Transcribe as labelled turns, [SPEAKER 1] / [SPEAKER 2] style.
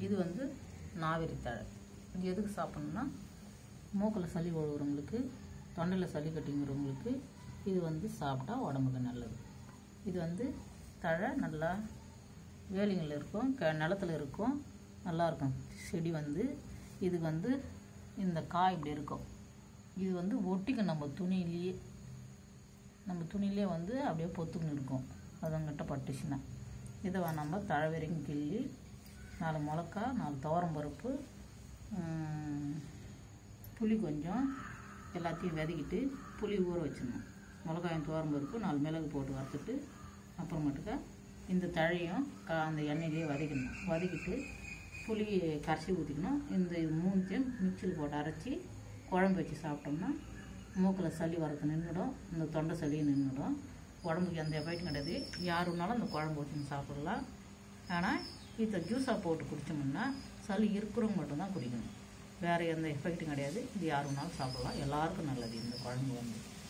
[SPEAKER 1] இது வந்து நாவரி தழை இது எதுக்கு சாப்பிட்ணுன்னா மூக்கில் சளி ஒழுகுறவங்களுக்கு தொண்டையில் சளி கட்டிங்கிறவங்களுக்கு இது வந்து சாப்பிட்டா உடம்புக்கு நல்லது இது வந்து தழை நல்லா வேலிங்களில் இருக்கும் க நிலத்துல இருக்கும் நல்லா இருக்கும் செடி வந்து இதுக்கு வந்து இந்த காய் இப்படி இருக்கும் இது வந்து ஒட்டிக்கும் நம்ம துணியிலேயே நம்ம துணியிலே வந்து அப்படியே பொத்துக்குன்னு இருக்கும் அதங்கிட்ட பட்டுச்சுன்னா இதை வ- நம்ம தழை வரைக்கும் கிள்ளி நாலு மிளகா நாலு துவரம் பருப்பு ம், புளி கொஞ்சம் எல்லாத்தையும் விதக்கிட்டு புளி ஊற வச்சிடணும் மிளகாயும் துவரம் பருப்பு நாலு மிளகு போட்டு வறுத்துட்டு அப்புறமேட்டுக்கா இந்த தழையும் கா அந்த எண்ணெயிலேயே வதக்கணும் வதக்கிட்டு புளி கரைச்சி ஊற்றிக்கணும் இந்த இது மூணுத்தையும் மிக்சியில் போட்டு அரைச்சி குழம்பு வச்சு சாப்பிட்டோம்னா மூக்கில் சளி வரது நின்றுடும் இந்த தொண்டை சளியும் நின்றுடும் உடம்புக்கு எந்த எஃபெக்டும் கிடையாது யார் வேணாலும் அந்த குழம்பு வச்சு சாப்பிடலாம் ஆனால் இதை ஜூஸாக போட்டு குடித்தோம்னா சளி இருக்கிறவங்க மட்டும்தான் குடிக்கணும் வேறு எந்த எஃபெக்ட்டும் கிடையாது இது யார் வேணாலும் சாப்பிடலாம் எல்லாருக்கும் நல்லது இந்த குழம்பு வந்து